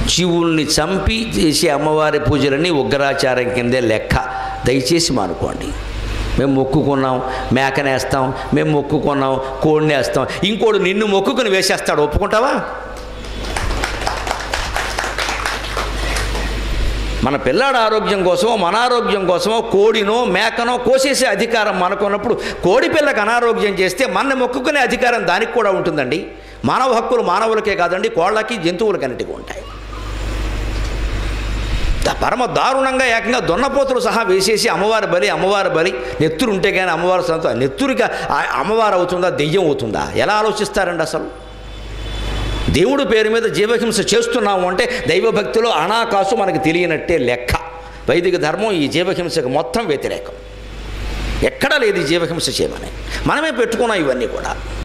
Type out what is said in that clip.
జీవుల్ని చంపి చేసే అమ్మవారి పూజలని ఉగ్రాచారం కిందే లెక్క దయచేసి మానుకోండి మేము మొక్కుకున్నాం మేకనేస్తాం మేము మొక్కుకున్నాం కోడినేస్తాం ఇంకోడు నిన్ను మొక్కుకుని వేసేస్తాడు ఒప్పుకుంటావా మన పిల్లాడి ఆరోగ్యం కోసమో మన ఆరోగ్యం కోసమో కోడినో మేకనో కోసేసే అధికారం మనకున్నప్పుడు కోడి పిల్లకి అనారోగ్యం చేస్తే మన మొక్కుకునే అధికారం దానికి కూడా ఉంటుందండి మానవ హక్కులు మానవులకే కాదండి కోళ్ళకి జంతువులకన్నిటికీ ఉంటాయి ద- పరమ దారుణంగా ఏకంగా దున్నపోతులు సహా వేసేసి అమ్మవారి బలి అమ్మవారి బలి నెత్తురు ఉంటే కానీ అమ్మవారి సొంత నెత్తురిగా ఆ అమ్మవారు అవుతుందా దెయ్యం అవుతుందా ఎలా ఆలోచిస్తారండి అసలు దేవుడు పేరు మీద జీవహింస చేస్తున్నాము అంటే దైవభక్తిలో అనాకాసు మనకు తెలియనట్టే లెక్క వైదిక ధర్మం ఈ జీవహింసకు మొత్తం వ్యతిరేకం ఎక్కడా లేదు ఈ జీవహింస చేయమని మనమే పెట్టుకున్నాం ఇవన్నీ కూడా